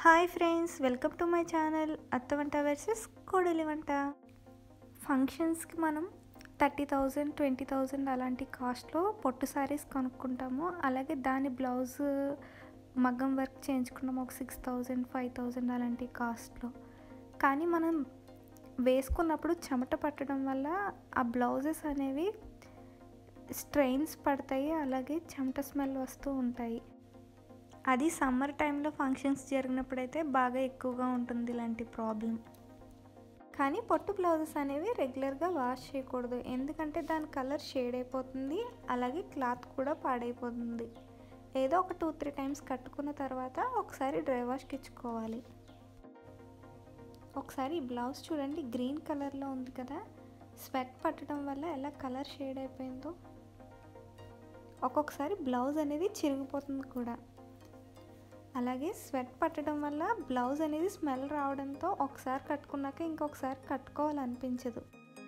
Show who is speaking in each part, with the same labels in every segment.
Speaker 1: hi friends welcome to my channel అత్త వంట versus కోడలి వంట ఫంక్షన్స్కి మనం థర్టీ థౌజండ్ ట్వంటీ థౌజండ్ అలాంటి కాస్ట్లో పొట్టు శారీస్ కొనుక్కుంటాము అలాగే దాని బ్లౌజ్ మగ్గం వర్క్ చేయించుకున్నాము ఒక సిక్స్ థౌజండ్ ఫైవ్ థౌజండ్ అలాంటి కాస్ట్లో కానీ మనం వేసుకున్నప్పుడు చెమట పట్టడం వల్ల ఆ బ్లౌజెస్ అనేవి స్ట్రెయిన్స్ పడతాయి అలాగే చెమట స్మెల్ వస్తూ ఉంటాయి అది సమ్మర్ టైంలో ఫంక్షన్స్ జరిగినప్పుడైతే బాగా ఎక్కువగా ఉంటుంది ఇలాంటి ప్రాబ్లం కానీ పొట్టు బ్లౌజెస్ అనేవి రెగ్యులర్గా వాష్ చేయకూడదు ఎందుకంటే దాని కలర్ షేడ్ అయిపోతుంది అలాగే క్లాత్ కూడా పాడైపోతుంది ఏదో ఒక టూ త్రీ టైమ్స్ కట్టుకున్న తర్వాత ఒకసారి డ్రై వాష్కి ఇచ్చుకోవాలి ఒకసారి ఈ బ్లౌజ్ చూడండి గ్రీన్ కలర్లో ఉంది కదా స్వెట్ పట్టడం వల్ల ఎలా కలర్ షేడ్ అయిపోయిందో ఒక్కొక్కసారి బ్లౌజ్ అనేది చిరిగిపోతుంది కూడా అలాగే స్వెట్ పట్టడం వల్ల బ్లౌజ్ అనేది స్మెల్ రావడంతో ఒకసారి కట్టుకున్నాక ఇంకొకసారి కట్టుకోవాలనిపించదు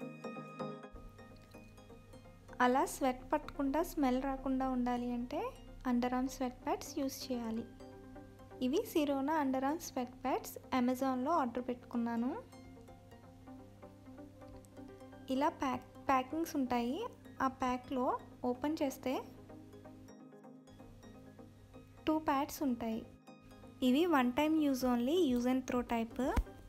Speaker 1: అలా స్వెట్ పట్టకుండా స్మెల్ రాకుండా ఉండాలి అంటే under arm sweat pads use చేయాలి ఇవి Sirona under arm sweat pads అమెజాన్లో ఆర్డర్ పెట్టుకున్నాను ఇలా ప్యాక్ ప్యాకింగ్స్ ఉంటాయి ఆ ప్యాక్లో ఓపెన్ చేస్తే టూ ప్యాడ్స్ ఉంటాయి ఇవి one time use only use and throw type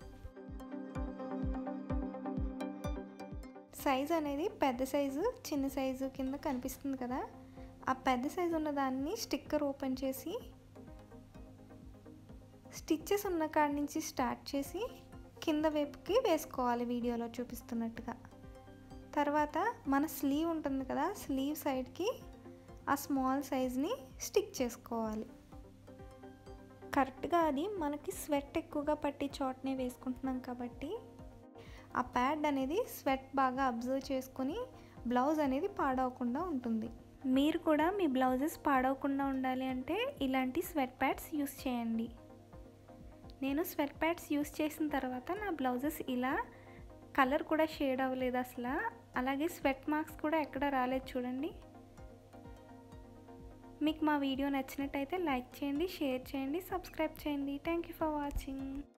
Speaker 1: size అనేది పెద్ద సైజు చిన్న సైజు కింద కనిపిస్తుంది కదా ఆ పెద్ద సైజు ఉన్న దాన్ని స్టిక్కర్ ఓపెన్ చేసి స్టిచ్చెస్ ఉన్న కాడి నుంచి స్టార్ట్ చేసి కింద వైపుకి వేసుకోవాలి వీడియోలో చూపిస్తున్నట్టుగా తర్వాత మన స్లీవ్ ఉంటుంది కదా స్లీవ్ సైడ్కి ఆ స్మాల్ సైజ్ని స్టిక్ చేసుకోవాలి కరెక్ట్గా అది మనకి స్వెట్ ఎక్కువగా పట్టి చోటనే వేసుకుంటున్నాం కాబట్టి ఆ ప్యాడ్ అనేది స్వెట్ బాగా అబ్జర్వ్ చేసుకొని బ్లౌజ్ అనేది పాడవకుండా ఉంటుంది మీరు కూడా మీ బ్లౌజెస్ పాడవకుండా ఉండాలి అంటే ఇలాంటి స్వెట్ ప్యాడ్స్ యూస్ చేయండి నేను స్వెట్ ప్యాడ్స్ యూస్ చేసిన తర్వాత నా బ్లౌజెస్ ఇలా కలర్ కూడా షేడ్ అవ్వలేదు అసలు అలాగే స్వెట్ మార్క్స్ కూడా ఎక్కడ రాలేదు చూడండి మీకు మా వీడియో నచ్చినట్టయితే లైక్ చేయండి షేర్ చేయండి సబ్స్క్రైబ్ చేయండి థ్యాంక్ యూ ఫర్ వాచింగ్